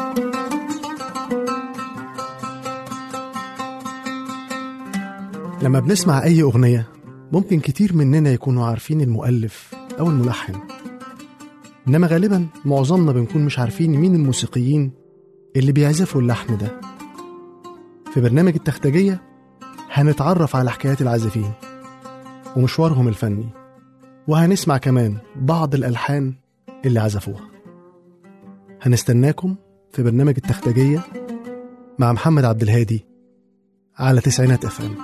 لما بنسمع أي أغنية ممكن كتير مننا يكونوا عارفين المؤلف أو الملحن إنما غالبا معظمنا بنكون مش عارفين مين الموسيقيين اللي بيعزفوا اللحن ده في برنامج التختجية هنتعرف على حكايات العازفين ومشوارهم الفني وهنسمع كمان بعض الألحان اللي عزفوها هنستناكم في برنامج التختجية مع محمد عبد الهادي على تسعينات اف ام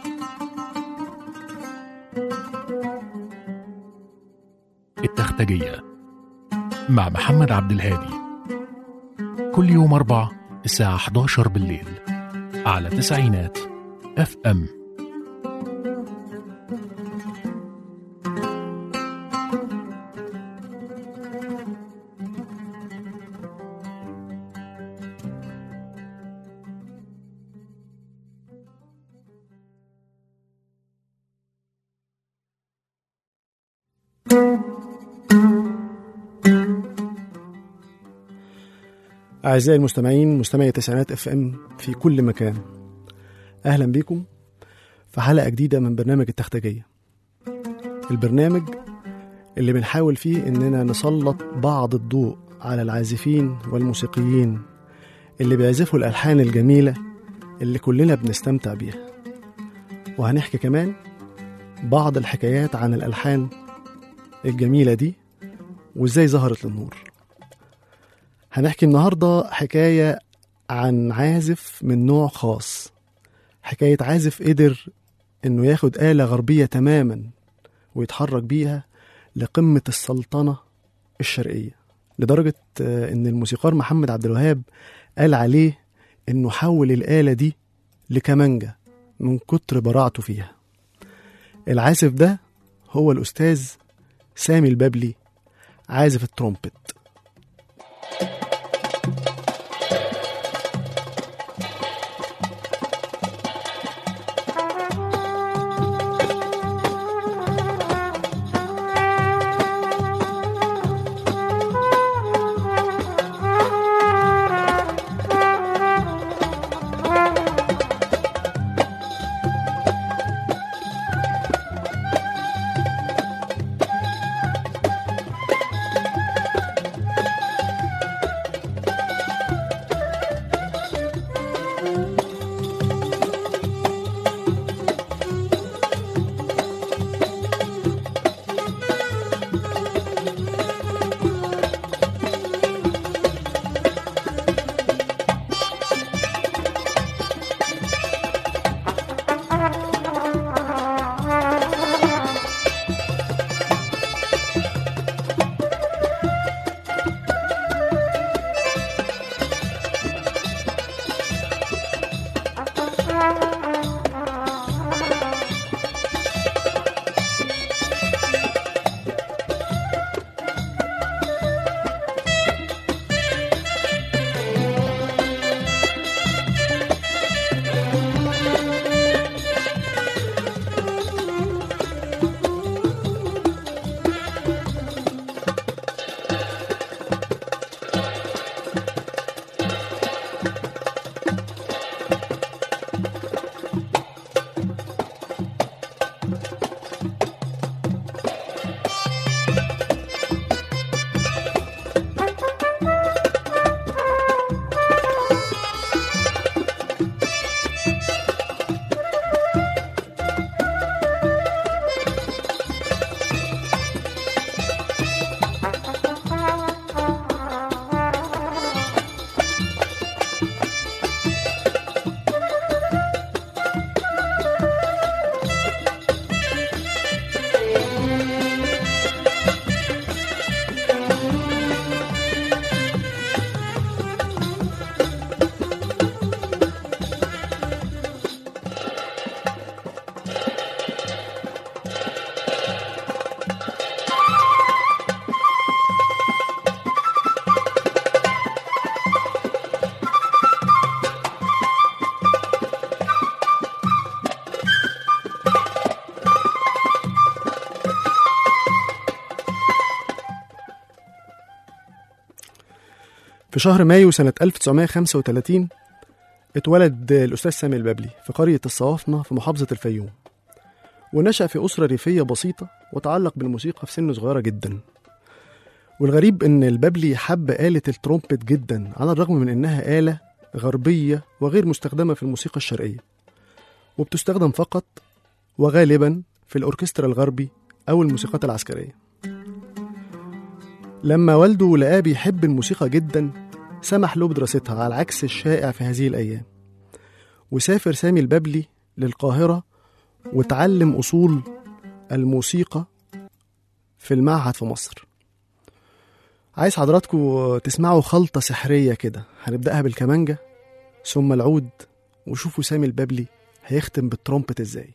التختجية مع محمد عبد الهادي كل يوم أربع الساعة 11 بالليل على تسعينات اف ام أعزائي المستمعين مستمعي تسعينات اف ام في كل مكان أهلا بيكم في حلقة جديدة من برنامج التختجية البرنامج اللي بنحاول فيه إننا نسلط بعض الضوء على العازفين والموسيقيين اللي بيعزفوا الألحان الجميلة اللي كلنا بنستمتع بيها وهنحكي كمان بعض الحكايات عن الألحان الجميلة دي وإزاي ظهرت للنور هنحكي النهاردة حكاية عن عازف من نوع خاص حكاية عازف قدر إنه ياخد آلة غربية تماما ويتحرك بيها لقمة السلطنة الشرقية لدرجة آه، إن الموسيقار محمد عبد الوهاب قال عليه إنه حول الآلة دي لكمانجة من كتر براعته فيها العازف ده هو الأستاذ سامي البابلي عازف الترومبت في شهر مايو سنة 1935 اتولد الأستاذ سامي البابلي في قرية الصوافنة في محافظة الفيوم ونشأ في أسرة ريفية بسيطة وتعلق بالموسيقى في سن صغيرة جدا والغريب إن البابلي حب آلة الترومبت جدا على الرغم من إنها آلة غربية وغير مستخدمة في الموسيقى الشرقية وبتستخدم فقط وغالبا في الأوركسترا الغربي أو الموسيقات العسكرية لما والده لقاه بيحب الموسيقى جدا سمح له بدراستها على العكس الشائع في هذه الأيام وسافر سامي البابلي للقاهرة وتعلم أصول الموسيقى في المعهد في مصر عايز حضراتكم تسمعوا خلطة سحرية كده هنبدأها بالكمانجة ثم العود وشوفوا سامي البابلي هيختم بالترومبت ازاي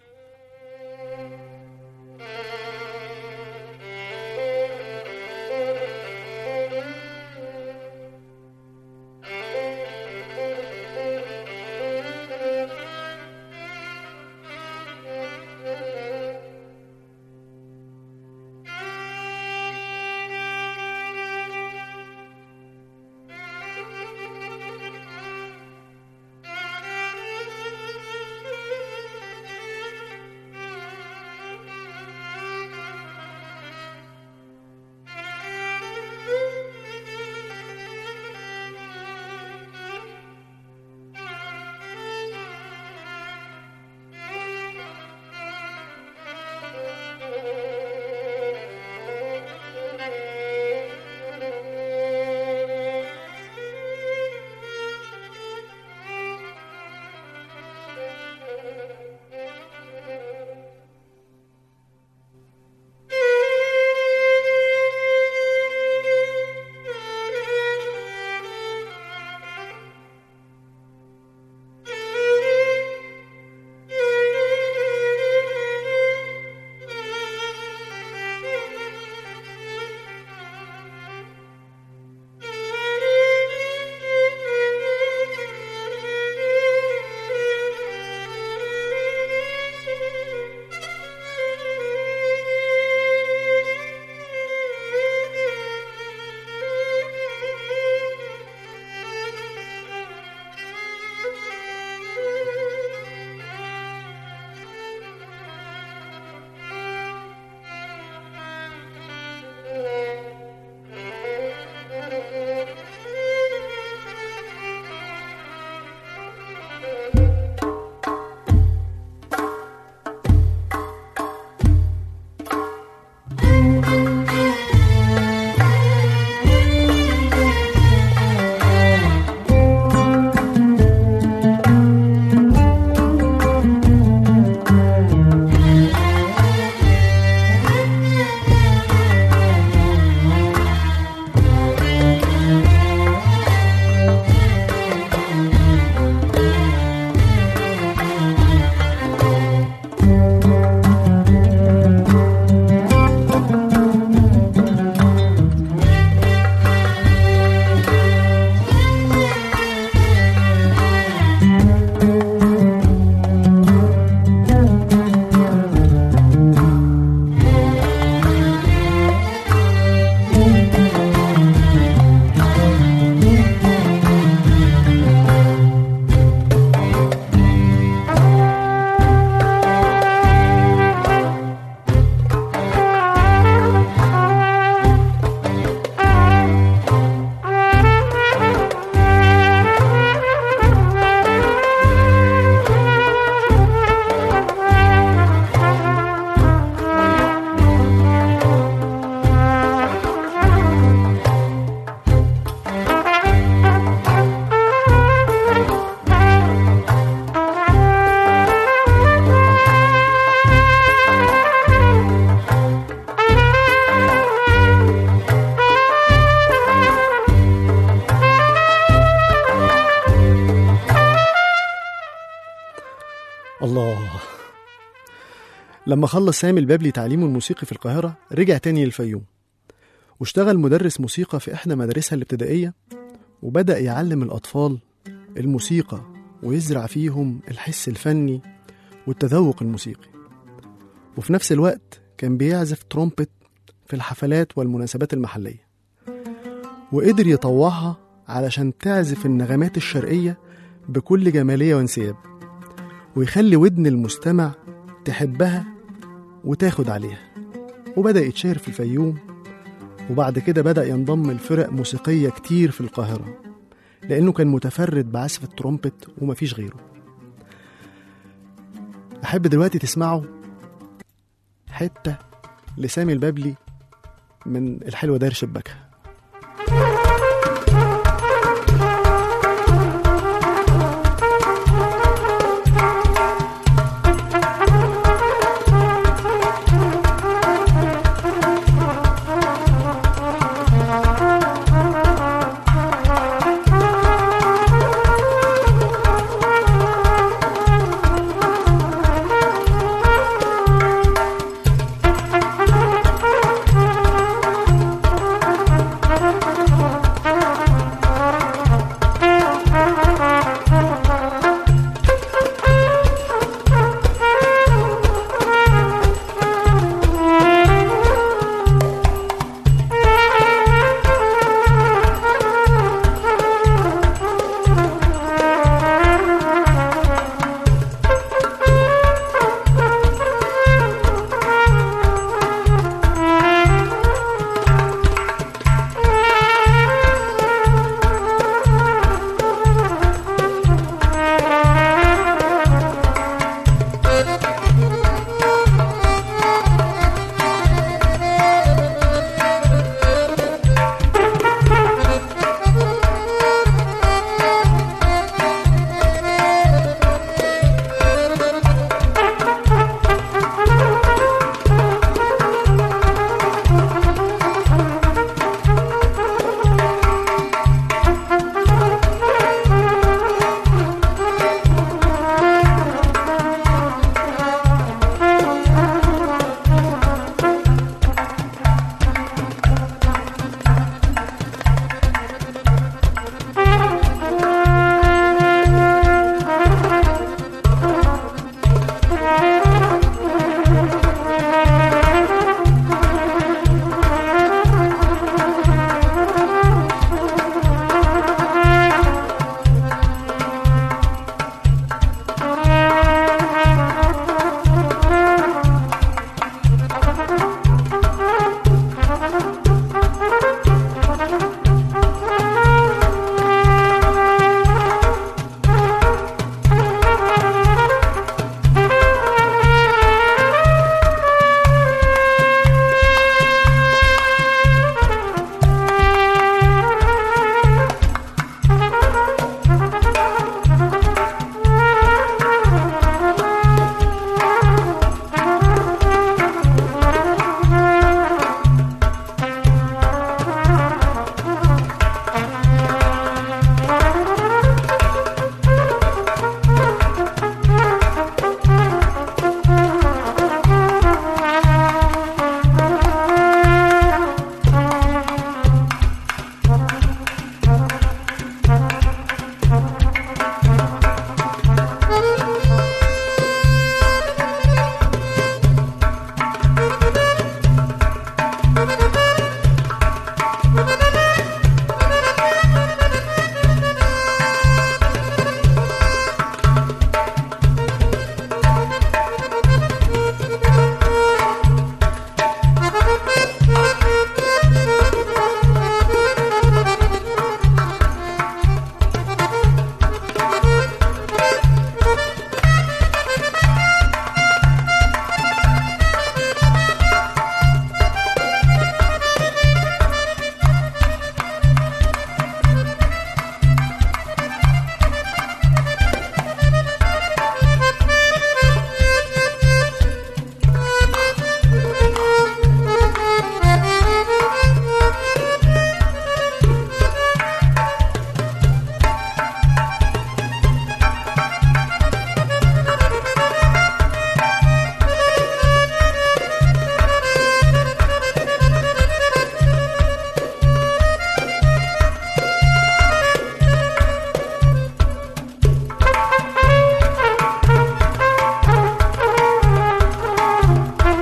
الله لما خلص سامي البابلي تعليمه الموسيقي في القاهرة رجع تاني للفيوم واشتغل مدرس موسيقى في إحدى مدارسها الابتدائية وبدأ يعلم الأطفال الموسيقى ويزرع فيهم الحس الفني والتذوق الموسيقي وفي نفس الوقت كان بيعزف ترومبت في الحفلات والمناسبات المحلية وقدر يطوعها علشان تعزف النغمات الشرقية بكل جمالية وانسياب ويخلي ودن المستمع تحبها وتاخد عليها وبدأ يتشهر في الفيوم وبعد كده بدأ ينضم لفرق موسيقية كتير في القاهرة لأنه كان متفرد بعزف الترومبت ومفيش غيره أحب دلوقتي تسمعوا حتة لسامي البابلي من الحلوة داير شباكها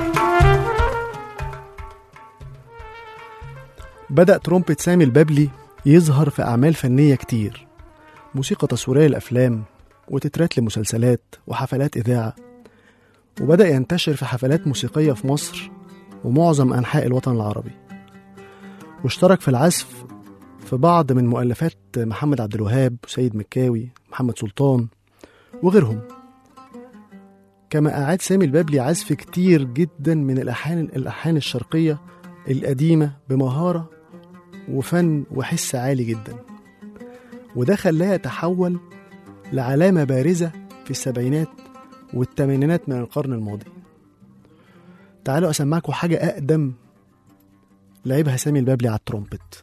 بدأ ترومبة سامي البابلي يظهر في أعمال فنية كتير موسيقى تصويرية لأفلام وتترات لمسلسلات وحفلات إذاعة وبدأ ينتشر في حفلات موسيقية في مصر ومعظم أنحاء الوطن العربي واشترك في العزف في بعض من مؤلفات محمد عبد الوهاب وسيد مكاوي محمد سلطان وغيرهم كما أعاد سامي البابلي عزف كتير جدا من الألحان الألحان الشرقية القديمة بمهارة وفن وحس عالي جدا وده خلاه يتحول لعلامة بارزة في السبعينات والثمانينات من القرن الماضي تعالوا أسمعكم حاجة أقدم لعبها سامي البابلي على الترومبت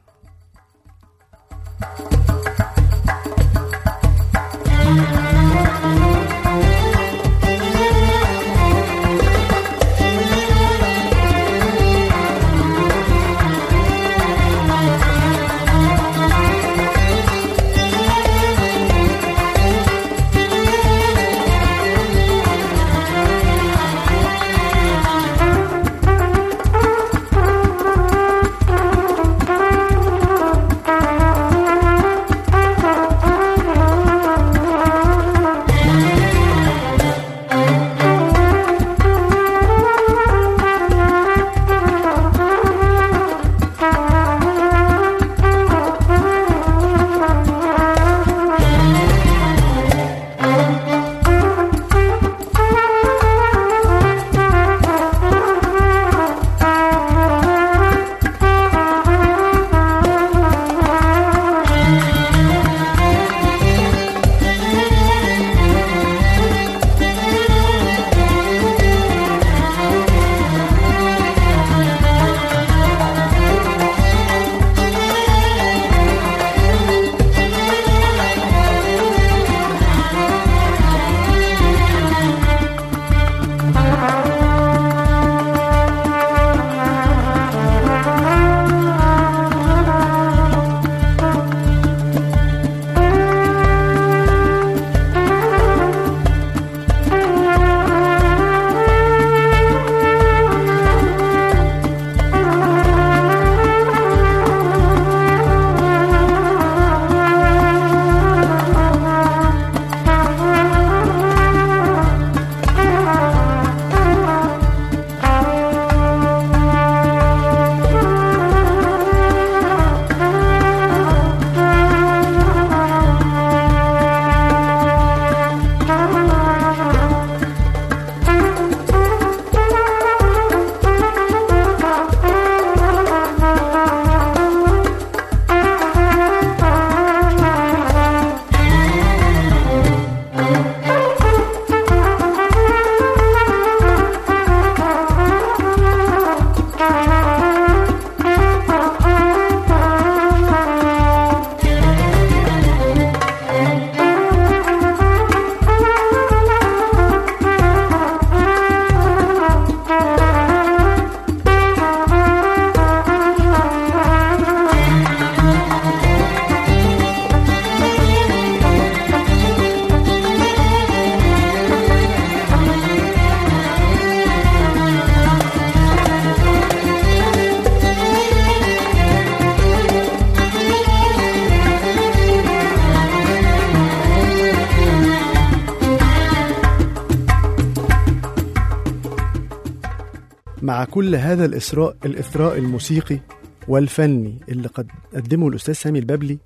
مع كل هذا الإسراء الإثراء الموسيقي والفني اللي قد قدمه الأستاذ سامي البابلي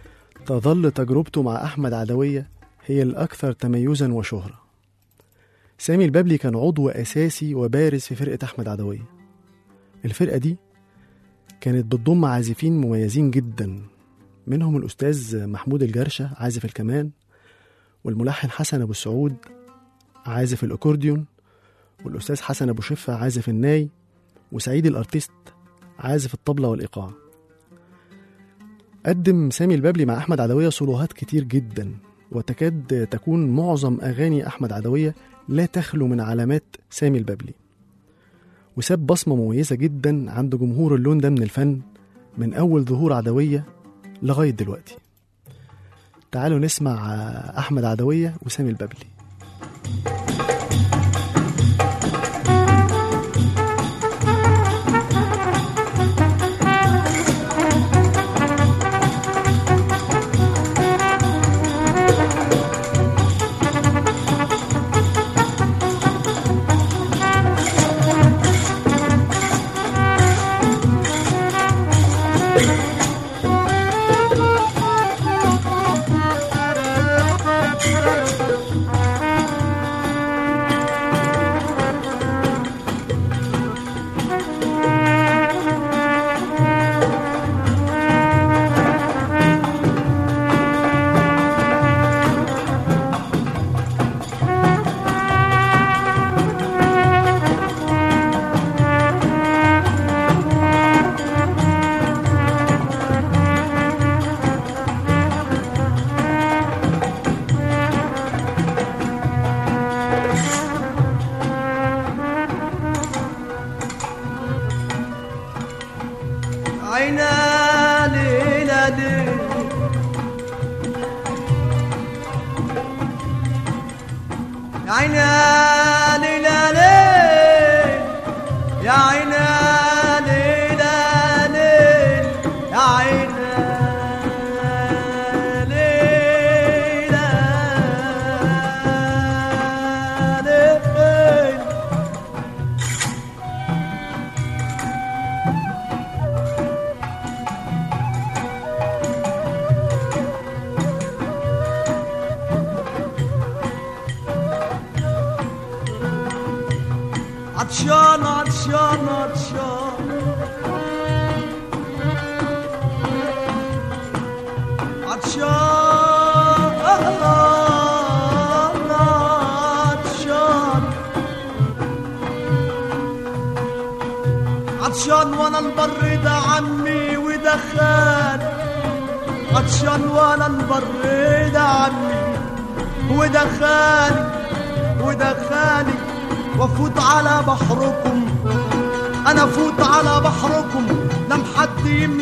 تظل تجربته مع أحمد عدوية هي الأكثر تميزا وشهرة سامي البابلي كان عضو أساسي وبارز في فرقة أحمد عدوية الفرقة دي كانت بتضم عازفين مميزين جدا منهم الأستاذ محمود الجرشة عازف الكمان والملحن حسن أبو السعود عازف الأكورديون والأستاذ حسن أبو شفة عازف الناي وسعيد الأرتيست عازف الطبلة والإيقاع قدم سامي البابلي مع أحمد عدوية صولوهات كتير جدا وتكاد تكون معظم أغاني أحمد عدوية لا تخلو من علامات سامي البابلي وساب بصمة مميزة جدا عند جمهور اللون ده من الفن من أول ظهور عدوية لغاية دلوقتي تعالوا نسمع أحمد عدوية وسامي البابلي عينا ليلة ليل يا عينا ليلة ليل يا عينا ليلة ليل يا عينا ليلة ليل عطشان عطشان عطشان عطشان عطشان عطشان وانا البر ده عمي وده خالي عطشان وانا البر ده عمي وده خالي وده خالي وافوت على بحركم انا افوت على بحركم لم حد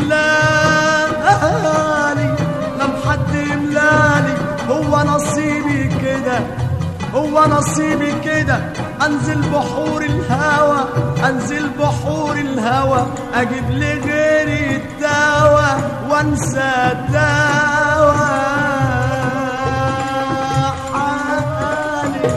يملاني لم حد يملاني هو نصيبي كده هو نصيبي كده انزل بحور الهوى انزل بحور الهوى اجيب لي غيري الدواء وانسى الدواء حالي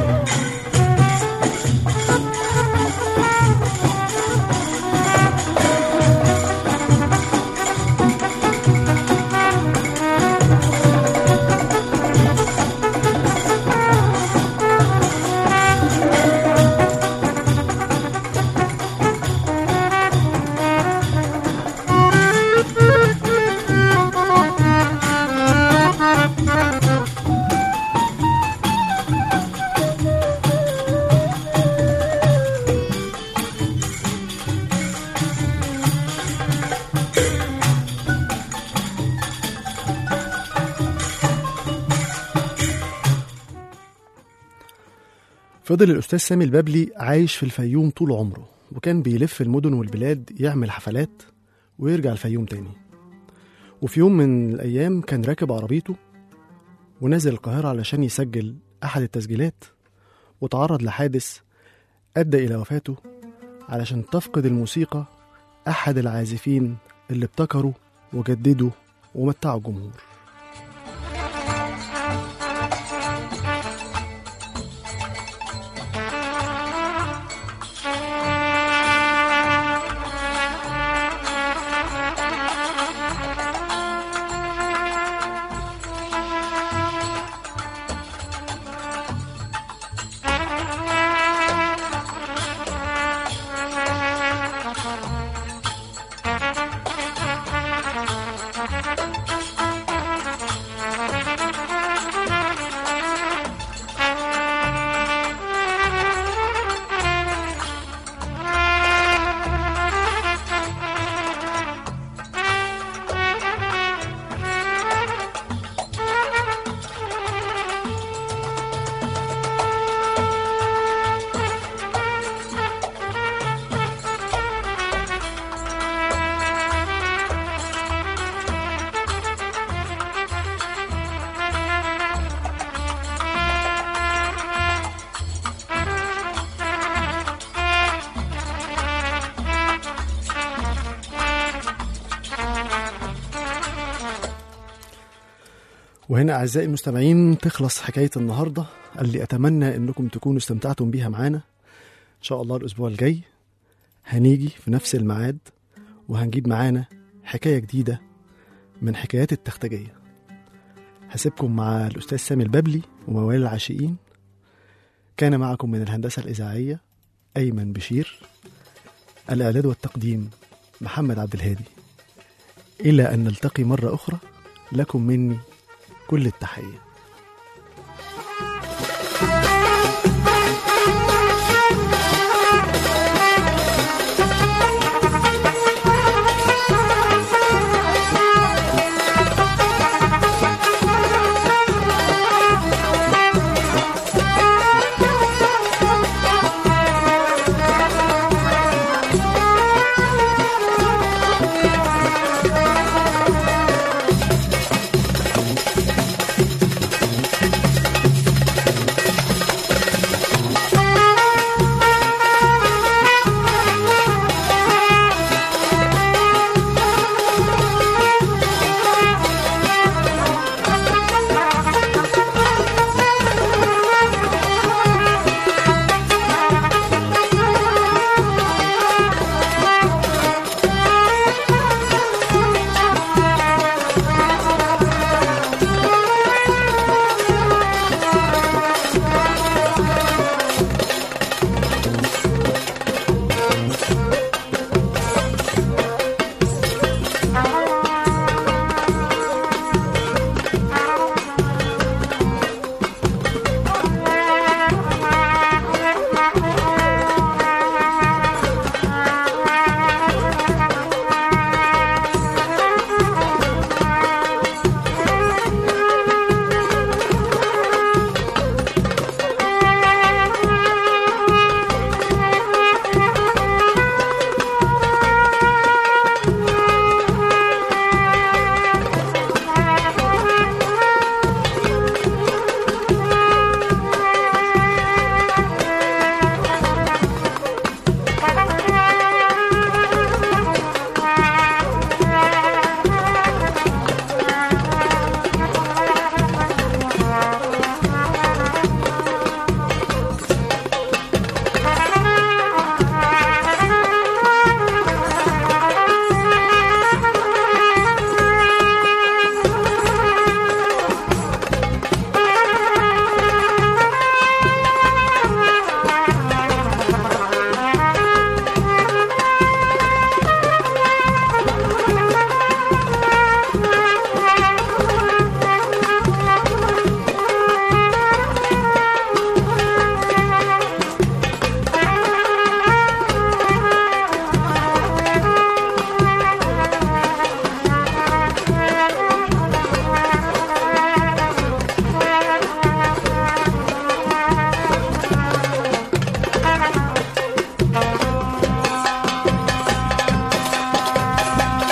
فضل الأستاذ سامي البابلي عايش في الفيوم طول عمره وكان بيلف المدن والبلاد يعمل حفلات ويرجع الفيوم تاني وفي يوم من الأيام كان راكب عربيته ونزل القاهرة علشان يسجل أحد التسجيلات وتعرض لحادث أدى إلى وفاته علشان تفقد الموسيقى أحد العازفين اللي ابتكروا وجددوا ومتعوا الجمهور وهنا أعزائي المستمعين تخلص حكاية النهاردة اللي أتمنى أنكم تكونوا استمتعتم بيها معانا إن شاء الله الأسبوع الجاي هنيجي في نفس الميعاد وهنجيب معانا حكاية جديدة من حكايات التختجية هسيبكم مع الأستاذ سامي الببلي وموال العاشقين كان معكم من الهندسة الإذاعية أيمن بشير الإعداد والتقديم محمد عبد الهادي إلى أن نلتقي مرة أخرى لكم مني كل التحية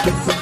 الهوى